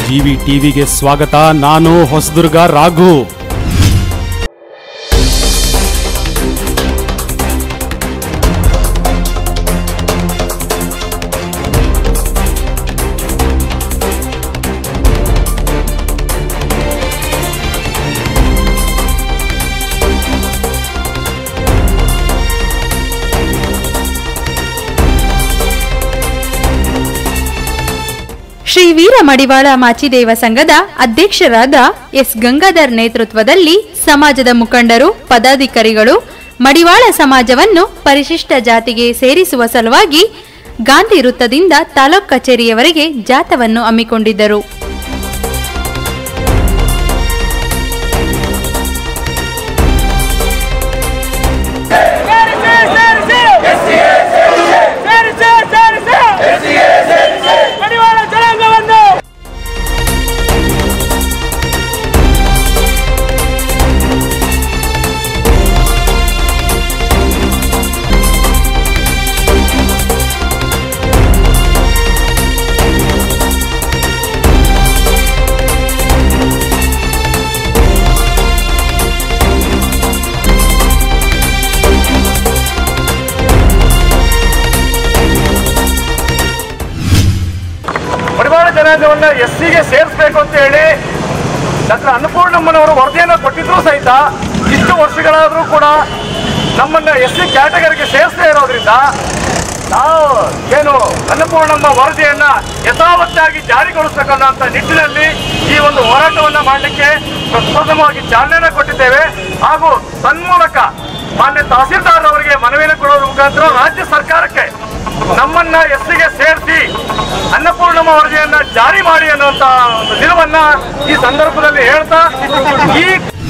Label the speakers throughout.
Speaker 1: GV ಟಿವಿಗೆ ಸ್ವಾಗತ ನಾನು ಹೊಸದುರ್ಗ ರಾಘು
Speaker 2: ಶ್ರೀ ವೀರ ಮಡಿವಾಳ ಮಾಚಿದೇವ ಸಂಘದ ಅಧ್ಯಕ್ಷರಾದ ಎಸ್ ಗಂಗಾಧರ್ ನೇತೃತ್ವದಲ್ಲಿ ಸಮಾಜದ ಮುಖಂಡರು ಪದಾಧಿಕಾರಿಗಳು ಮಡಿವಾಳ ಸಮಾಜವನ್ನು ಪರಿಶಿಷ್ಟ ಜಾತಿಗೆ ಸೇರಿಸುವ ಸಲುವಾಗಿ ಗಾಂಧಿ ವೃತ್ತದಿಂದ ತಾಲೂಕ್ ಕಚೇರಿಯವರೆಗೆ ಜಾಥವನ್ನು ಹಮ್ಮಿಕೊಂಡಿದ್ದರು
Speaker 3: ಮಡಿವಾಳ ಜನಾಂಗವನ್ನು ಮಡಿವಾಳ ಜನಾಂಗವನ್ನ ಎಸ್ ಸಿಗೆ ಸೇರಿಸಬೇಕು ಅಂತ ಹೇಳಿ ಡಾಕ್ಟರ್ ಅನ್ನಪೂರ್ಣಮ್ಮನವರು ವರದಿಯನ್ನು ಕೊಟ್ಟಿದ್ರು ಸಹಿತ ಇಷ್ಟು ವರ್ಷಗಳಾದರೂ ಕೂಡ ನಮ್ಮನ್ನ ಎಸ್ ಸಿ ಕ್ಯಾಟಗರಿಗೆ ಸೇರಿಸದೇ ಇರೋದ್ರಿಂದ ನಾವು ಏನು ಅನ್ನಪೂರ್ಣಮ್ಮ ವರದಿಯನ್ನ ಯಥಾವತ್ತಾಗಿ ಜಾರಿಗೊಳಿಸಬೇಕನ್ನೋ ನಿಟ್ಟಿನಲ್ಲಿ ಈ ಒಂದು ಹೋರಾಟವನ್ನ ಮಾಡಲಿಕ್ಕೆ ಪ್ರಪ್ರಥಮವಾಗಿ ಚಾಲನೆ ಕೊಟ್ಟಿದ್ದೇವೆ ಹಾಗೂ ತನ್ಮೂಲಕ ಮಾನ್ಯ ತಹಸೀಲ್ದಾರ್ ಅವರಿಗೆ ಮನವಿಯನ್ನು ಕೊಡೋದ್ರ ಮುಖಾಂತರ ರಾಜ್ಯ ಸರ್ಕಾರಕ್ಕೆ ನಮ್ಮನ್ನ ಎಸ್ಸಿಗೆ ಸೇರಿಸಿ ಅನ್ನಪೂರ್ಣಮ್ಮ ವರದಿಯನ್ನ ಜಾರಿ ಮಾಡಿ ಅನ್ನುವಂತ ಒಂದು ನಿಲುವನ್ನ ಈ ಸಂದರ್ಭದಲ್ಲಿ ಹೇಳ್ತಾ ಈ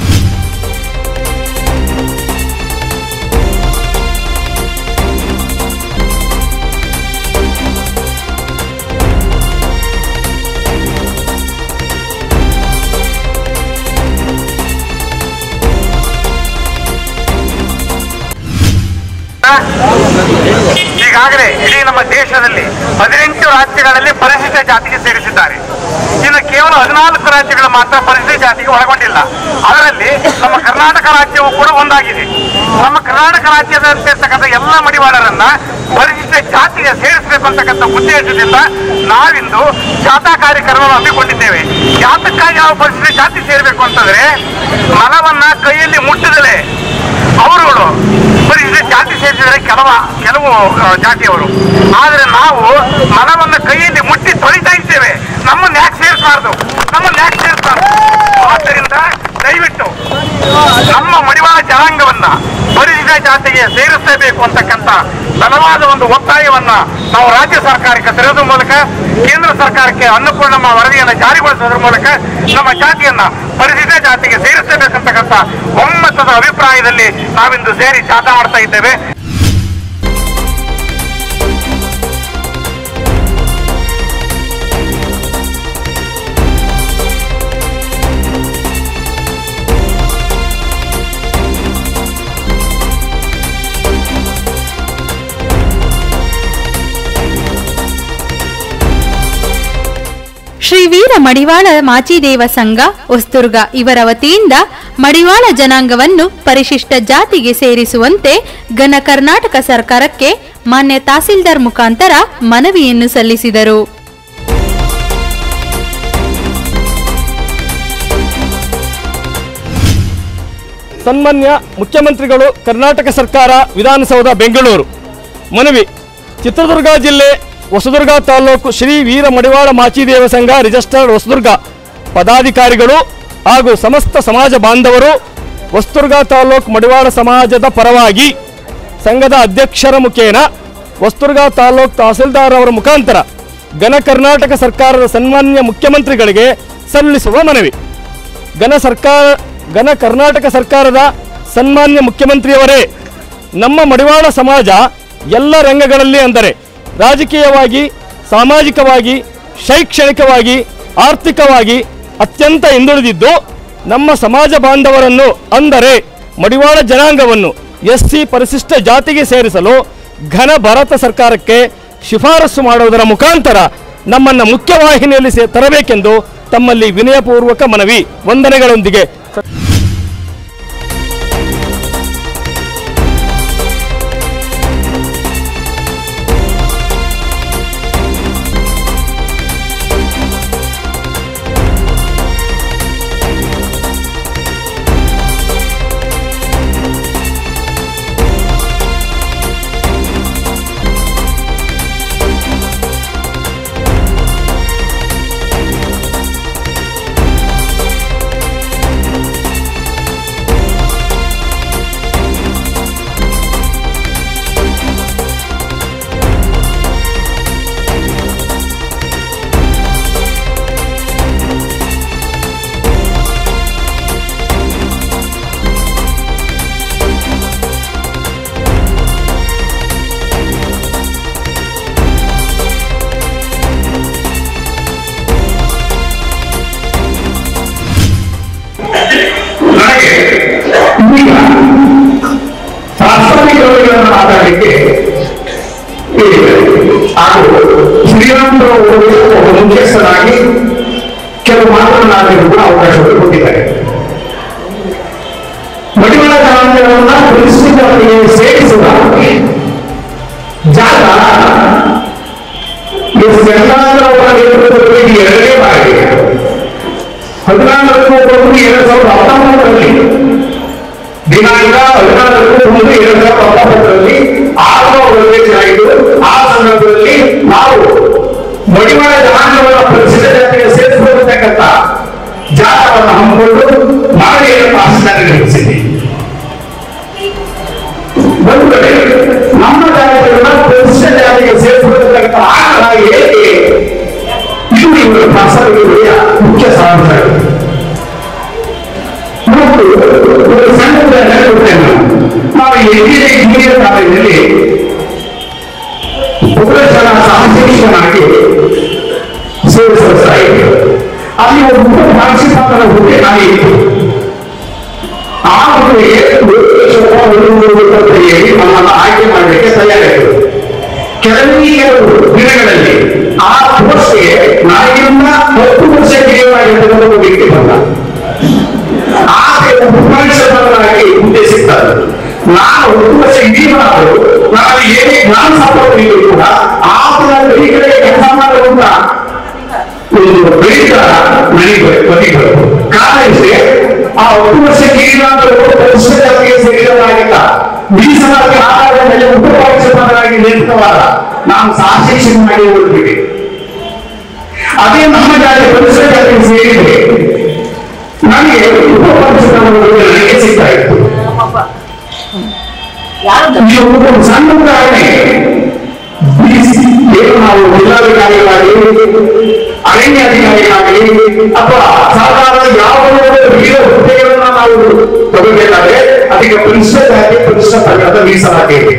Speaker 3: ಈಗಾಗಲೇ ಇಡೀ ನಮ್ಮ ದೇಶದಲ್ಲಿ ಹದಿನೆಂಟು ರಾಜ್ಯಗಳಲ್ಲಿ ಪರಿಶಿಷ್ಟ ಜಾತಿಗೆ ಸೇರಿಸಿದ್ದಾರೆ ಇನ್ನು ಕೇವಲ ಹದಿನಾಲ್ಕು ರಾಜ್ಯಗಳು ಮಾತ್ರ ಪರಿಶಿಷ್ಟ ಜಾತಿಗೆ ಒಳಗೊಂಡಿಲ್ಲ ಅದರಲ್ಲಿ ನಮ್ಮ ಕರ್ನಾಟಕ ರಾಜ್ಯವು ಕೂಡ ಒಂದಾಗಿದೆ ನಮ್ಮ ಕರ್ನಾಟಕ ರಾಜ್ಯದಲ್ಲಿರ್ತಕ್ಕಂಥ ಎಲ್ಲ ಮಡಿವಾಳರನ್ನ ಪರಿಶಿಷ್ಟ ಜಾತಿಗೆ ಸೇರಿಸಬೇಕು ಅಂತಕ್ಕಂಥ ಉದ್ದೇಶದಿಂದ ನಾವಿಂದು ಜಾಥಾ ಕಾರ್ಯಕ್ರಮವನ್ನು ಹಮ್ಮಿಕೊಂಡಿದ್ದೇವೆ ಜಾತಕ್ಕಾಗಿ ನಾವು ಪರಿಶಿಷ್ಟ ಜಾತಿ ಸೇರಬೇಕು ಅಂತಂದ್ರೆ ಮನವನ್ನ ಕೈಯಲ್ಲಿ ಮುಟ್ಟಿದಲೇ ಅವರುಗಳು ಪರಿಶಿಷ್ಟ ಜಾತಿ ಸೇರಿಸಿದರೆ ಕೆಲವ ಕೆಲವು ಆ, ಜಾತಿಯವರು ಆದರೆ ನಾವು ಮನವನ್ನ ಕೈಯಲ್ಲಿ ಮುಟ್ಟಿ ತೊಳಿತಾ ಇದ್ದೇವೆ ನಮ್ಮನ್ನ ಯಾಕೆ ಸೇರಿಸಬಾರ್ದು ನಮ್ಮನ್ನ ಯಾಕೆ ಸೇರಿಸಬಾರ್ದು ಆದ್ದರಿಂದ ದಯವಿಟ್ಟು ನಮ್ಮ ಮಡಿವಾಳ ಜನಾಂಗವನ್ನ ಪರಿಶಿಷ್ಟ ಜಾತಿಗೆ ಸೇರಿಸಲೇಬೇಕು ಅಂತಕ್ಕಂಥ ಬಲವಾದ ಒಂದು ಒತ್ತಾಯವನ್ನ ನಾವು ರಾಜ್ಯ ಸರ್ಕಾರಕ್ಕೆ ತರುವುದರ ಮೂಲಕ ಕೇಂದ್ರ ಸರ್ಕಾರಕ್ಕೆ ಅನ್ನಪೂರ್ಣಮ್ಮ ವರದಿಯನ್ನು ಜಾರಿಗೊಳಿಸುವುದರ ಮೂಲಕ ನಮ್ಮ ಜಾತಿಯನ್ನ ಪರಿಶಿಷ್ಟ ಜಾತಿಗೆ ಸೇರಿಸಬೇಕಂತಕ್ಕಂಥ ಒಮ್ಮತದ ಅಭಿಪ್ರಾಯದಲ್ಲಿ ನಾವಿಂದು ಸೇರಿ ಜಾಥಾ ಮಾಡ್ತಾ ಇದ್ದೇವೆ
Speaker 2: ಶ್ರೀ ವೀರ ಮಡಿವಾಳ ಮಾಚಿದೇವ ಸಂಘ ಹೊಸ್ತುರ್ಗ ಇವರ ವತಿಯಿಂದ ಮಡಿವಾಳ ಜನಾಂಗವನ್ನು ಪರಿಶಿಷ್ಟ ಜಾತಿಗೆ ಸೇರಿಸುವಂತೆ ಘನ ಕರ್ನಾಟಕ ಸರ್ಕಾರಕ್ಕೆ ಮಾನ್ಯ ತಹಸೀಲ್ದಾರ್ ಮುಖಾಂತರ ಮನವಿಯನ್ನು ಸಲ್ಲಿಸಿದರು
Speaker 3: ಸನ್ಮಾನ್ಯ ಮುಖ್ಯಮಂತ್ರಿಗಳು ಕರ್ನಾಟಕ ಸರ್ಕಾರ ವಿಧಾನಸೌಧ ಬೆಂಗಳೂರು ಮನವಿ ಚಿತ್ರದುರ್ಗ ಜಿಲ್ಲೆ ಹೊಸದುರ್ಗ ತಾಲೂಕು ಶ್ರೀ ವೀರ ಮಡಿವಾಳ ಮಾಚಿದೇವ ಸಂಘ ರಿಜಿಸ್ಟರ್ಡ್ ಹೊಸದುರ್ಗ ಪದಾಧಿಕಾರಿಗಳು ಹಾಗೂ ಸಮಸ್ತ ಸಮಾಜ ಬಾಂಧವರು ಹೊಸದುರ್ಗ ತಾಲೂಕು ಮಡಿವಾಳ ಸಮಾಜದ ಪರವಾಗಿ ಸಂಘದ ಅಧ್ಯಕ್ಷರ ಮುಖೇನ ಹೊಸದುರ್ಗ ತಾಲೂಕು ತಹಸೀಲ್ದಾರ್ ಅವರ ಮುಖಾಂತರ ಘನ ಕರ್ನಾಟಕ ಸರ್ಕಾರದ ಸನ್ಮಾನ್ಯ ಮುಖ್ಯಮಂತ್ರಿಗಳಿಗೆ ಸಲ್ಲಿಸುವ ಮನವಿ ಘನ ಸರ್ಕಾರ ಘನ ಕರ್ನಾಟಕ ಸರ್ಕಾರದ ಸನ್ಮಾನ್ಯ ಮುಖ್ಯಮಂತ್ರಿಯವರೇ ನಮ್ಮ ಮಡಿವಾಳ ಸಮಾಜ ಎಲ್ಲ ರಂಗಗಳಲ್ಲಿ ಅಂದರೆ ರಾಜಕೀಯವಾಗಿ ಸಾಮಾಜಿಕವಾಗಿ ಶೈಕ್ಷಣಿಕವಾಗಿ ಆರ್ಥಿಕವಾಗಿ ಅತ್ಯಂತ ಹಿಂದುಳಿದಿದ್ದು ನಮ್ಮ ಸಮಾಜ ಬಾಂಧವರನ್ನು ಅಂದರೆ ಮಡಿವಾಳ ಜನಾಂಗವನ್ನು ಎಸ್ ಸಿ ಪರಿಶಿಷ್ಟ ಜಾತಿಗೆ ಸೇರಿಸಲು ಘನ ಭಾರತ ಸರ್ಕಾರಕ್ಕೆ ಶಿಫಾರಸು ಮಾಡುವುದರ ಮುಖಾಂತರ
Speaker 4: ನಮ್ಮನ್ನ ಮುಖ್ಯವಾಹಿನಿಯಲ್ಲಿ ಸೇ ತರಬೇಕೆಂದು ತಮ್ಮಲ್ಲಿ ವಿನಯಪೂರ್ವಕ ಮನವಿ ವಂದನೆಗಳೊಂದಿಗೆ
Speaker 3: ನನಗೆ ಈಗ ಪ್ರಾಸ್ತಾವಿಕ ರೋಗಿಗಳನ್ನು ಮಾತಾಡಲಿಕ್ಕೆ ಹೇಳಿದ್ದಾರೆ ಹಾಗೂ ಶ್ರೀರಾಮರಾವ್ ಒಬ್ಬ ಮುಖ್ಯಸ್ಥರಾಗಿ ಕೆಲವು ಮಾತನಾಡಲಿಕ್ಕೆ ಕೂಡ ಅವಕಾಶವನ್ನು ಕೊಟ್ಟಿದ್ದಾರೆ ಮಡಿವಾಳ ಜನಾಂಗಗಳನ್ನ ಪರಿಸ್ಥಿತಿಗಳಿಗೆ ಸೇರಿಸುವ ಜಾಗ ಎಲ್ಲಾಂಗರವರ ನೇತೃತ್ವದಲ್ಲಿ ಇದು ಎರಡನೇ ಬಾರಿಗೆ ಹದಿನಾಲ್ಕು ಒಂದು ಎರಡ್ ಸಾವಿರದ ಹತ್ತೊಂಬತ್ತರಲ್ಲಿ ದಿನಾಂಕ ಹದಿನಾಲ್ಕು ಒಂದು ಎರಡ್ ಸಾವಿರದ ಹತ್ತೊಂಬತ್ತರಲ್ಲಿ ಆಗುವ ಆಯಿತು ಆ ಸಂದರ್ಭದಲ್ಲಿ ನಾವು ಮಡಿವಾಳ ಜನಾಂಗಗಳ ಪರಿಶಿಷ್ಟ ಜಾತಿಗೆ ಸೇರಿಸಿಕೊಳ್ಳತಕ್ಕಂಥ ಜಾತವನ್ನು ಹಮ್ಮಿಕೊಂಡು ಮಾಗಡಿಯನ್ನು ಆಸ್ಥಾನ ನಿರ್ಮಿಸಿದ್ದೀವಿ ಒಂದು ಕಡೆ ನಮ್ಮ ಜಾತಿಗಳನ್ನ ಪರಿಶಿಷ್ಟ ಜಾತಿಗೆ ಸೇರಿಸಿಕೊಳ್ಳತಕ್ಕಂಥ ಆಗ್ರಹ ಏಕೆ ಇದು ಇವರ ಪ್ರಾಸ್ತಾವಿಕೆಯ ಮುಖ್ಯ ಸಾರಾಂಶ ಮತ್ತು ಒಂದು ಸಣ್ಣ ಉದಾಹರಣೆ ಕೊಡ್ತೇನೆ ನಾನು. ನಾವು ಎಂಜಿನಿಯರ್ ಇಂಜಿನಿಯರ್ ಕಾಲೇಜಿನಲ್ಲಿ ಉಪರಚನ ಸಹಶಿಕ್ಷಕನಾಗಿ ಸೇವೆ ಸಲ್ಲಿಸ್ತಾ ಇದ್ದೆ ಅಲ್ಲಿ ಒಂದು ಉಪ ಪ್ರಾಂಶುಪಾಲರ ಹುದ್ದೆ ಖಾಲಿ ಇತ್ತು ಆ ಹುದ್ದೆಗೆ ಒಂದು ಲಕ್ಷ ಒಂದು ಮೂರು ಇಪ್ಪತ್ತೈದು ನಮ್ಮನ್ನು ಆಯ್ಕೆ ಮಾಡಲಿಕ್ಕೆ ತಯಾರಾಗಿತ್ತು ಕೆಲವೇ ಕೆಲವು ದಿನಗಳಲ್ಲಿ ಆ ಪೋಸ್ಟ್ಗೆ ನನಗಿಂತ ಹತ್ತು ವರ್ಷ ಕಿರಿಯವಾಗಿರ್ತಕ್ಕಂಥ ಒಬ್ಬ ವ್ಯಕ್ತಿ ಬಂದ ಆಕೆ ಉಪನಿಷತ್ತನ್ನಾಗಿ ಹುದ್ದೆ ಸಿಗ್ತದೆ ನಾನು ಹತ್ತು ವರ್ಷ ಹಿರಿಯನಾದರೂ ನಾನು ಏನೇ ಜ್ಞಾನ ಸಂಪರ್ಕ ಕೂಡ ಆತನ ಈ ಕಡೆ ಕೆಲಸ ಮಾಡುವಂತ ಒಂದು ಬೆಳೀತ ನನಗೆ ಬದಿಗಳು ಕಾರಣ ಇಷ್ಟೇ ಆ ಹತ್ತು ವರ್ಷ ಕಿರಿಯನಾದರೂ ಪರಿಶಿಷ್ಟ ಜಾತಿಗೆ ಸೇರಿದವರಾಗಿಲ್ಲ ಮೀಸಲಾತಿ ಆಧಾರದ ಮೇಲೆ ಉಪಪಾಲಿಸಬಾರದಾಗಿ ನೇತೃತ್ವವಾದ ನಾನು ಸಹಶಿಕ್ಷಕನಾಗಿ ಓದ್ಬಿಟ್ಟೆ ಅದೇ ನಮ್ಮ ಜಾತಿ ಪರಿಸರ ಜಾತಿಗೆ ಸೇರಿದೆ ನನಗೆ ಉಪಪಾಲಿಸಬಾರದು ನನಗೆ ಸಿಗ್ತಾ ಇತ್ತು ಇದು ಒಂದು ಸಣ್ಣ ಉದಾಹರಣೆ BC ಏನು ನಾವು ಜಿಲ್ಲಾಧಿಕಾರಿಗಳಾಗಲಿ ಅರಣ್ಯಾಧಿಕಾರಿಗಳಾಗಲಿ ಅಥವಾ ಸರ್ಕಾರದ ಯಾವ ವಿವಿಧ ಹುದ್ದೆಗಳನ್ನ ನಾವು ತಗೋಬೇಕಾದ್ರೆ ಅದಕ್ಕೆ ಪರಿಶಿಷ್ಟ ಜಾತಿ ಪರಿಶಿಷ್ಟ ಪಂಗಡದ ಮೀಸಲಾತಿ ಇದೆ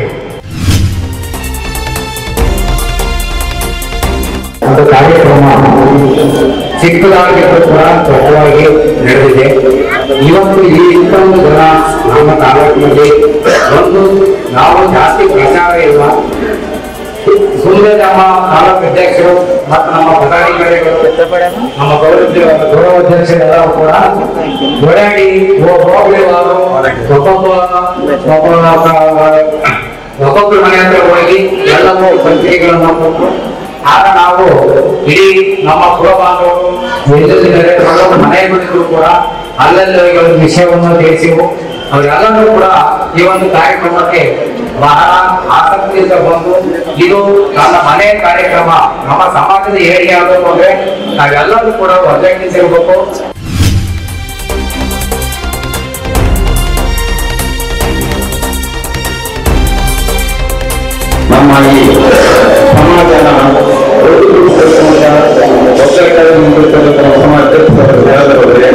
Speaker 5: ಒಂದು ಕಾರ್ಯಕ್ರಮ ಚಿಕ್ಕದಾಗಿದ್ದು ಕೂಡ ದೊಡ್ಡದಾಗಿ ನಡೆದಿದೆ ಇವತ್ತು ಈ ಇಷ್ಟೊಂದು ಜನ ನಮ್ಮ ತಾಲೂಕಿನಲ್ಲಿ ಒಂದು ನಾವು ಜಾಸ್ತಿ ಪ್ರಚಾರ ಇಲ್ಲ ಸುಮ್ಮನೆ ನಮ್ಮ ತಾಲೂಕು ಅಧ್ಯಕ್ಷರು ಮತ್ತು ನಮ್ಮ ಪದಾಧಿಕಾರಿಗಳು ನಮ್ಮ ಗೌರವ ಗೌರವ ಅಧ್ಯಕ್ಷರೆಲ್ಲರೂ ಕೂಡ ಓಡಾಡಿ ಹೋಗ್ಲಿ ಒಬ್ಬೊಬ್ಬ ಒಬ್ಬ ಒಬ್ಬೊಬ್ಬರ ಮನೆ ಹತ್ರ ಹೋಗಿ ಎಲ್ಲವೂ ಪತ್ರಿಕೆಗಳನ್ನು ಕೊಟ್ಟು ಆಗ ನಾವು ಇಡೀ ನಮ್ಮ ಕುಲಬಾಂಧವರು ಎಲ್ಲೆಲ್ಲಿ ನೆರೆಗಳು ಮನೆ ಬಂದಿದ್ರು ಕೂಡ ಅಲ್ಲಲ್ಲಿ ಅವರಿಗೆ ಒಂದು ವಿಷಯವನ್ನು ತಿಳಿಸಿವು ಅವರೆಲ್ಲರೂ ಕೂಡ ಈ ಒಂದು ಕಾರ್ಯಕ್ರಮಕ್ಕೆ ಬಹಳ ಆಸಕ್ತಿಯಿಂದ ಬಂದು ಇದು ನನ್ನ ಮನೆ ಕಾರ್ಯಕ್ರಮ ನಮ್ಮ ಸಮಾಜದ ಏರಿಕೆ ಆಗಬೇಕು ಅಂದ್ರೆ ನಾವೆಲ್ಲರೂ ಕೂಡ ಒಗ್ಗಟ್ಟಿಸಿರ್ಬೇಕು
Speaker 6: ನಮ್ಮ ಈ ಸಮಾಜನ ಒಗ್ಗಟ್ಟನ್ನು ಮುಂದುವರಿಸಲು ಸಮಾಜ ಹೇಳೋದಾದ್ರೆ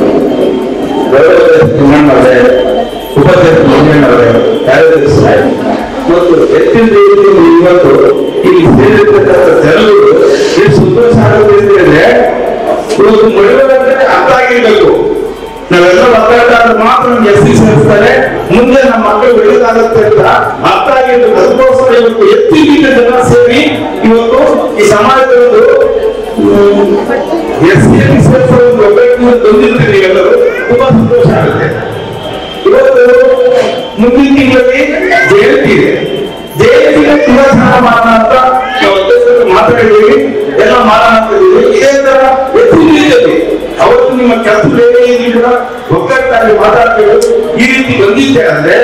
Speaker 6: ತಿಮ್ಮಣ್ಣವರೇ ಉಪಾಧ್ಯಕ್ಷ ಮಂಜಣ್ಣವರೇ ಕಾರ್ಯದರ್ಶಿ ಮತ್ತು ಹೆಚ್ಚಿನ ರೀತಿಯಲ್ಲಿ ಇವತ್ತು ಇಲ್ಲಿ ಸೇರಿರ್ತಕ್ಕಂಥ ಜನರು ಎಷ್ಟು ಸಂತೋಷ ಆಗುತ್ತೆ ಅಂತ ಹೇಳಿದ್ರೆ ಇವತ್ತು ಮಡಿವಾಳ ಅಂದ್ರೆ ಅರ್ಥ ಆಗಿರ್ಬೇಕು ನಾವೆಲ್ಲ ಒಗ್ಗಟ್ಟಾದ್ರೆ ಮಾತ್ರ ನಮ್ಗೆ ಎಸ್ ಸಿ ಸೇರಿಸ್ತಾರೆ ಮುಂದೆ ನಮ್ಮ ಮಕ್ಕಳು ಒಳ್ಳೇದಾಗುತ್ತೆ ಅಂತ ಅರ್ಥ ಆಗಿದ್ದು ಅದಕ್ಕೋಸ್ಕರ ಇವತ್ತು ಎತ್ತಿಗಿಂತ ಜನ ಸೇರಿ ಇವತ್ತು ಈ ಸಮಾಜದ ಒಂದು ಎಸ್ ಸಿ ಸೇರಿಸೋ ಒಂದು ಒಗ್ಗಟ್ಟಿನ ತಂದಿದ್ರೆ ನೀವೆಲ್ಲರೂ ತುಂಬಾ ಸಂತೋಷ ಆಗುತ್ತೆ ಇವತ್ತು ಮುಂದಿನ ತಿಂಗಳಲ್ಲಿ ಜಯಂತಿ ಇದೆ ಜಯಂತಿಗೆ ತುಂಬಾ ಚೆನ್ನಾಗಿ ಮಾಡೋಣ ಅಂತ ನಾವು ಅಧ್ಯಕ್ಷರು ಮಾತಾಡಿದ್ದೀವಿ ಎಲ್ಲ ಮಾಡೋಣ ಅಂತ ಇದ್ದೀವಿ ಇದೇ ತರ ಹೆಚ್ಚಿನ ರೀತಿಯಲ್ಲಿ ಅವತ್ತು ನಿಮ್ಮ ಕೆಲಸ ಬೇರೆ ಏನಿಲ್ಲ ಒಗ್ಗಟ್ಟಾಗಿ ಮಾತಾಡ್ತೀವಿ ಈ ರೀತಿ ಬಂದಿದ್ದೆ ಅಂದ್ರೆ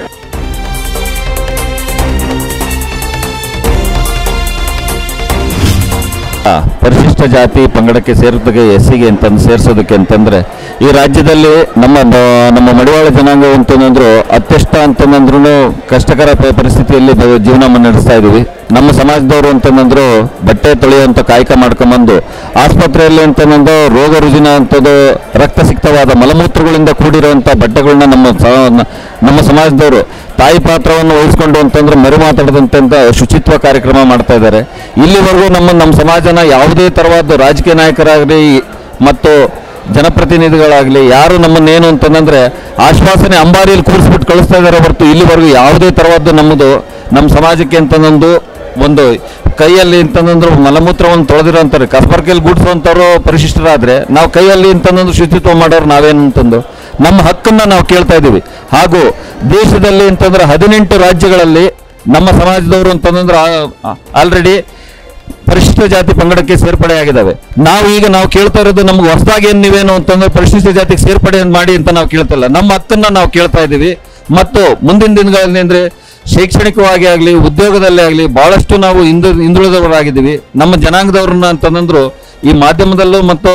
Speaker 7: ಆ, ಪರಿಶಿಷ್ಟ ಜಾತಿ ಪಂಗಡಕ್ಕೆ ಸೇರೋದಕ್ಕೆ ಎಸ್ಸಿಗೆ ಅಂತಂದು ಸೇರಿಸೋದಕ್ಕೆ ಅಂತಂದ್ರೆ ಈ ರಾಜ್ಯದಲ್ಲಿ ನಮ್ಮ ಬ- ನಮ್ಮ ಮಡಿವಾಳ ಜನಾಂಗ ಅಂತಂದ್ರು ಅತ್ಯಷ್ಟ ಅಂತಂದ್ರೂ ಕಷ್ಟಕರ ಪ- ಪರಿಸ್ಥಿತಿಯಲ್ಲಿ ಬ- ಜೀವನ ನಡೆಸ್ತಾ ಇದೀವಿ ನಮ್ಮ ಸಮಾಜದವರು ಅಂತಂದ್ರು ಬಟ್ಟೆ ತೊಳೆಯುವಂತ ಕಾಯಕ ಮಾಡ್ಕೊಂಬಂದು ಆಸ್ಪತ್ರೆಯಲ್ಲಿ ಅಂತಂದು ರೋಗ ರುಜಿನ ಅಂತದ್ದು ರಕ್ತ ಸಿಕ್ತವಾದ ಮಲಮೂತ್ರಗಳಿಂದ ಕೂಡಿರುವಂತ ಬಟ್ಟೆಗಳನ್ನ ನಮ್ಮ ಸ- ನಮ್ಮ ಸಮಾಜದವರು ತಾಯಿ ಪಾತ್ರವನ್ನು ವಹಿಸ್ಕೊಂಡು ಅಂತಂದ್ರೆ ಮರು ಮಾತಾಡದಂತ ಶುಚಿತ್ವ ಕಾರ್ಯಕ್ರಮ ಮಾಡ್ತಾ ಇದ್ದಾರೆ ಇಲ್ಲಿವರೆಗೂ ನಮ್ಮ ನಮ್ಮ ಸಮಾಜನ ಯಾವುದೇ ತರವಾದ ರಾಜಕೀಯ ನಾಯಕರಾಗಲಿ ಮತ್ತು ಜನಪ್ರತಿನಿಧಿಗಳಾಗಲಿ ಯಾರು ನಮ್ಮನ್ನೇನು ಅಂತಂದ್ರೆ ಆಶ್ವಾಸನೆ ಅಂಬಾರಿಯಲ್ಲಿ ಕೂರಿಸ್ಬಿಟ್ಟು ಕಳಿಸ್ತಾ ಇದ್ದಾರೆ ಹೊರತು ಇಲ್ಲಿವರೆಗೂ ಯಾವುದೇ ತರವಾದ ನಮ್ಮದು ನಮ್ಮ ಸಮಾಜಕ್ಕೆ ಅಂತಂದೊಂದು ಒಂದು ಕೈಯಲ್ಲಿ ಅಂತಂದ್ರೆ ಮಲಮೂತ್ರವನ್ನು ತೊಳೆದಿರೋ ಅಂತಾರೆ ಕಸ್ಬರ್ಕೆಯಲ್ಲಿ ಗುಡಿಸುವಂಥವ್ರು ಪರಿಶಿಷ್ಟರಾದ್ರೆ ನಾವು ಕೈಯಲ್ಲಿ ಅಂತಂದ್ರೆ ಶುಚಿತ್ವ ಮಾಡೋರು ನಾವೇನು ಅಂತಂದು ನಮ್ಮ ಹಕ್ಕನ್ನ ನಾವು ಕೇಳ್ತಾ ಇದ್ದೀವಿ ಹಾಗೂ ದೇಶದಲ್ಲಿ ಅಂತಂದ್ರೆ ಹದಿನೆಂಟು ರಾಜ್ಯಗಳಲ್ಲಿ ನಮ್ಮ ಸಮಾಜದವರು ಅಂತಂದ್ರೆ ಆಲ್ರೆಡಿ ಪರಿಶಿಷ್ಟ ಜಾತಿ ಪಂಗಡಕ್ಕೆ ಸೇರ್ಪಡೆಯಾಗಿದ್ದಾವೆ ನಾವು ಈಗ ನಾವು ಕೇಳ್ತಾ ಇರೋದು ನಮ್ಗೆ ಹೊಸದಾಗಿ ಏನ್ ನೀವೇನು ಅಂತಂದ್ರೆ ಪರಿಶಿಷ್ಟ ಜಾತಿಗೆ ಸೇರ್ಪಡೆ ಮಾಡಿ ಅಂತ ನಾವು ಕೇಳ್ತಿಲ್ಲ ನಮ್ಮ ಹಕ್ಕನ್ನ ನಾವು ಕೇಳ್ತಾ ಇದ್ದೀವಿ ಮತ್ತು ಮುಂದಿನ ದಿನಗಳಲ್ಲಿ ಅಂದ್ರೆ ಶೈಕ್ಷಣಿಕವಾಗಿ ಆಗಲಿ ಉದ್ಯೋಗದಲ್ಲೇ ಆಗಲಿ ಬಹಳಷ್ಟು ನಾವು ಹಿಂದು ಹಿಂದುಳಿದವರಾಗಿದ್ದೀವಿ ನಮ್ಮ ಜನಾಂಗದವ್ರನ್ನ ಅಂತಂದ್ರು ಈ ಮಾಧ್ಯಮದಲ್ಲೂ ಮತ್ತು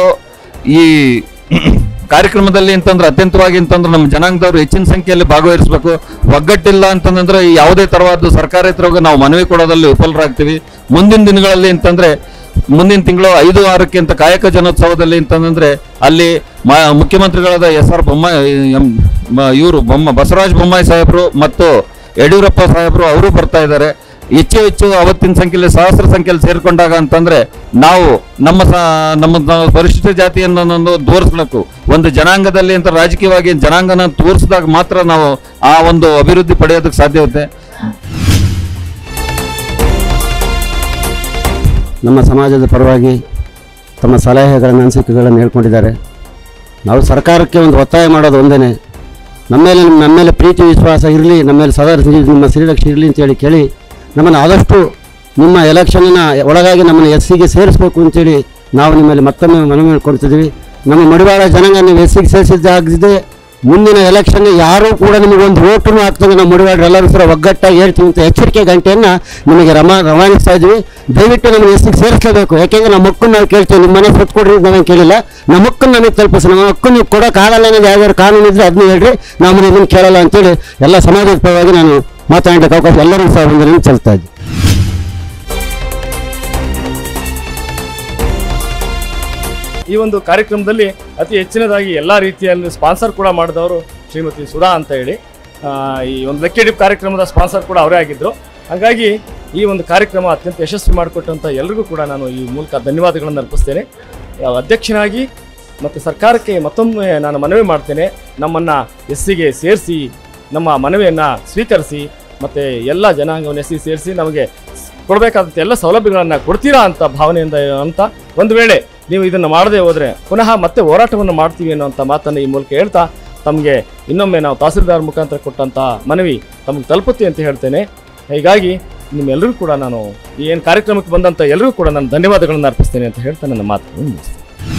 Speaker 7: ಈ ಕಾರ್ಯಕ್ರಮದಲ್ಲಿ ಅಂತಂದ್ರೆ ಅತ್ಯಂತವಾಗಿ ಅಂತಂದ್ರೆ ನಮ್ಮ ಜನಾಂಗದವರು ಹೆಚ್ಚಿನ ಸಂಖ್ಯೆಯಲ್ಲಿ ಭಾಗವಹಿಸಬೇಕು ಒಗ್ಗಟ್ಟಿಲ್ಲ ಅಂತಂದ್ರೆ ಈ ಯಾವುದೇ ತರವಾದ ಸರ್ಕಾರೇತರವಾಗಿ ನಾವು ಮನವಿ ಕೊಡೋದಲ್ಲಿ ವಿಫಲರಾಗ್ತೀವಿ ಮುಂದಿನ ದಿನಗಳಲ್ಲಿ ಅಂತಂದ್ರೆ ಮುಂದಿನ ತಿಂಗಳು ಐದು ಆರಕ್ಕೆ ಅಂತ ಕಾಯಕ ಜನೋತ್ಸವದಲ್ಲಿ ಅಂತಂದ್ರೆ ಅಲ್ಲಿ ಮ- ಮುಖ್ಯಮಂತ್ರಿಗಳಾದ ಎಸ್ ಆರ್ ಬೊಮ್ಮಾಯಿ ಇವರು ಬೊಮ್ಮ ಬಸವರಾಜ ಬೊಮ್ಮಾಯಿ ಸಾಹೇಬರು ಮತ್ತು ಯಡಿಯೂರಪ್ಪ ಸಾಹೇಬರು ಅವರು ಬರ್ತಾ ಇದ್ದಾರೆ ಹೆಚ್ಚು ಹೆಚ್ಚು ಅವತ್ತಿನ ಸಂಖ್ಯೆಯಲ್ಲಿ ಸಹಸ್ರ ಸಂಖ್ಯೆಯಲ್ಲಿ ಸೇರ್ಕೊಂಡಾಗ ಅಂತಂದ್ರೆ ನಾವು ನಮ್ಮ ಸ- ನಮ್ಮ ನಾವು ಪರಿಶಿಷ್ಟ ಜಾತಿಯನ್ನು ತೋರಿಸ್ಬೇಕು ಒಂದು ಜನಾಂಗದಲ್ಲಿ ಅಂತ ರಾಜಕೀಯವಾಗಿ ಜನಾಂಗನ ತೋರಿಸಿದಾಗ ಮಾತ್ರ ನಾವು ಆ ಒಂದು ಅಭಿವೃದ್ಧಿ ಪಡೆಯೋದಕ್ಕೆ ಸಾಧ್ಯವಿದೆ
Speaker 8: ನಮ್ಮ ಸಮಾಜದ ಪರವಾಗಿ ತಮ್ಮ ಸಲಹೆಗಳನ್ನು ಅನಿಸಿಕೆಗಳನ್ನು ಹೇಳ್ಕೊಂಡಿದ್ದಾರೆ ನಾವು ಸರ್ಕಾರಕ್ಕೆ ಒಂದು ಒತ್ತಾಯ ಮಾಡೋದು ಒಂದೇ ನಮ್ಮ ಮೇಲೆ ನಮ್ಮ ಮೇಲೆ ಪ್ರೀತಿ ವಿಶ್ವಾಸ ಇರಲಿ ನಮ್ಮ ಮೇಲೆ ಸದಾ ಶ್ರೀ- ನಿಮ್ಮ ಶ್ರೀರಕ್ಷೆ ಇರಲಿ ಅಂತೇಳಿ ಕೇಳಿ ನಮ್ಮನ್ನು ಆದಷ್ಟು ನಿಮ್ಮ ಎಲೆಕ್ಷನ್ನಿನ ಒಳಗಾಗಿ ನಮ್ಮನ್ನು ಎಸ್ ಸಿಗೆ ಸೇರಿಸ್ಬೇಕು ಅಂತೇಳಿ ನಾವು ನಿಮ್ಮಲ್ಲಿ ಮತ್ತೊಮ್ಮೆ ಮನವಿ ಮಾಡ್ಕೊಳ್ತಿದ್ದೀವಿ ನಮ್ಮ ಮಡಿವಾಳ ಜನಾಂಗ ನೀವು ಎಸ್ ಸಿಗೆ ಸೇರಿಸಿದ್ದಾಗಿದೆ ಮುಂದಿನ ಎಲೆಕ್ಷನ್ ಯಾರೂ ಕೂಡ ನಿಮಗೆ ಒಂದು ಓಟನ್ನು ಹಾಕ್ತಂಗೆ ನಾವು ಮಡಿವಾಡ್ರು ಎಲ್ಲರೂ ಸಹ ಒಗ್ಗಟ್ಟಾಗಿ ಹೇಳ್ತೀವಿ ಅಂತ ಎಚ್ಚರಿಕೆ ಗಂಟೆಯನ್ನು ನಿಮಗೆ ರಮ ರವಾನಿಸ್ತಾ ಇದ್ವಿ ದಯವಿಟ್ಟು ನಮಗೆ ಎಸ್ಸಿಗೆ ಸೇರಿಸಲೇಬೇಕು ಯಾಕೆಂದ್ರೆ ನಮ್ಮ ಮಕ್ಕಳು ನಾವು ಕೇಳ್ತೀವಿ ನಿಮ್ಮ ಮನೆ ಸತ್ತು ಕೊಡ್ರಿ ಅಂತ ನಾವೇನು ಕೇಳಿಲ್ಲ ನಮ್ಮ ಮಕ್ಕಳು ನಮಗೆ ತಲುಪಿಸಿ ನಮ್ಮ ಮಕ್ಕಳು ನೀವು ಕೊಡೋಕ್ಕಾಗಲ್ಲ ಅನ್ನೋದು ಯಾವ್ದಾದ್ರು ಕಾನೂನು ಇದ್ರೆ ಅದನ್ನ ಹೇಳ್ರಿ ನಾವು ಇದನ್ನು ಕೇಳಲ್ಲ ಅಂತೇಳಿ ಎಲ್ಲ ಸಮಾಜದ ಪರವಾಗಿ ನಾನು ಮಾತಾಡಲಿಕ್ಕೆ ಅವಕಾಶ ಎಲ್ಲರಿಗೂ ಸಹ ಒಂದು ಚೆಲ್ತಾ ಇದ್ದೆ
Speaker 4: ಈ ಒಂದು ಕಾರ್ಯಕ್ರಮದಲ್ಲಿ ಅತಿ ಹೆಚ್ಚಿನದಾಗಿ ಎಲ್ಲ ರೀತಿಯಲ್ಲಿ ಸ್ಪಾನ್ಸರ್ ಕೂಡ ಮಾಡಿದವರು ಶ್ರೀಮತಿ ಸುಧಾ ಅಂತ ಹೇಳಿ ಆ, ಈ ಒಂದು ಲೆಕ್ಕೆಡಿಪ್ ಕಾರ್ಯಕ್ರಮದ ಸ್ಪಾನ್ಸರ್ ಕೂಡ ಅವರೇ ಆಗಿದ್ದರು ಹಾಗಾಗಿ ಈ ಒಂದು ಕಾರ್ಯಕ್ರಮ ಅತ್ಯಂತ ಯಶಸ್ವಿ ಮಾಡಿಕೊಟ್ಟಂಥ ಎಲ್ರಿಗೂ ಕೂಡ ನಾನು ಈ ಮೂಲಕ ಧನ್ಯವಾದಗಳನ್ನು ಅರ್ಪಿಸ್ತೇನೆ ಆ, ಅಧ್ಯಕ್ಷನಾಗಿ ಮತ್ತು ಸರ್ಕಾರಕ್ಕೆ ಮತ್ತೊಮ್ಮೆ ನಾನು ಮನವಿ ಮಾಡ್ತೇನೆ ನಮ್ಮನ್ನು ಎಸ್ ಸಿಗೆ ಸೇರಿಸಿ ನಮ್ಮ ಮನವಿಯನ್ನು ಸ್ವೀಕರಿಸಿ ಮತ್ತು ಎಲ್ಲ ಜನಾಂಗವನ್ನು ಎಸ್ ಸಿ ಸೇರಿಸಿ ನಮಗೆ ಕೊಡಬೇಕಾದಂಥ ಎಲ್ಲ ಸೌಲಭ್ಯಗಳನ್ನು ಕೊಡ್ತೀರಾ ಅಂತ ಭಾವನೆಯಿಂದ ಅಂತ ಒಂದು ವೇಳೆ ನೀವು ಇದನ್ನು ಮಾಡದೆ ಹೋದರೆ ಪುನಃ ಮತ್ತೆ ಹೋರಾಟವನ್ನು ಮಾಡ್ತೀವಿ ಅನ್ನೋಂಥ ಮಾತನ್ನು ಈ ಮೂಲಕ ಹೇಳ್ತಾ ತಮಗೆ ಇನ್ನೊಮ್ಮೆ ನಾವು ತಹಸೀಲ್ದಾರ್ ಮುಖಾಂತರ ಕೊಟ್ಟಂಥ ಮನವಿ ತಮಗೆ ತಲುಪುತ್ತೆ ಅಂತ ಹೇಳ್ತೇನೆ ಹೀಗಾಗಿ ನಿಮ್ಮೆಲ್ಲರಿಗೂ ಕೂಡ ನಾನು ಈ ಏನು ಕಾರ್ಯಕ್ರಮಕ್ಕೆ ಬಂದಂಥ ಎಲ್ಲರಿಗೂ ಕೂಡ ನಾನು ಧನ್ಯವಾದಗಳನ್ನು ಅರ್ಪಿಸ್ತೇನೆ ಅಂತ ಹೇಳ್ತಾ ನನ್ನ ಮಾತನ್ನು ಮುಗಿಸ್ತೇನೆ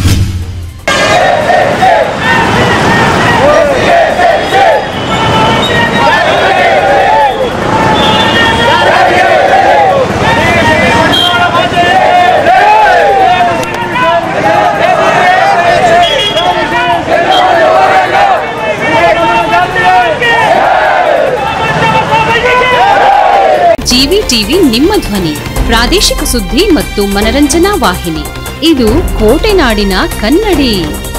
Speaker 9: ಜಿವಿ ಟಿವಿ ನಿಮ್ಮ ಧ್ವನಿ ಪ್ರಾದೇಶಿಕ ಸುದ್ದಿ ಮತ್ತು ಮನರಂಜನಾ ವಾಹಿನಿ ಇದು ಕೋಟೆನಾಡಿನ ಕನ್ನಡಿ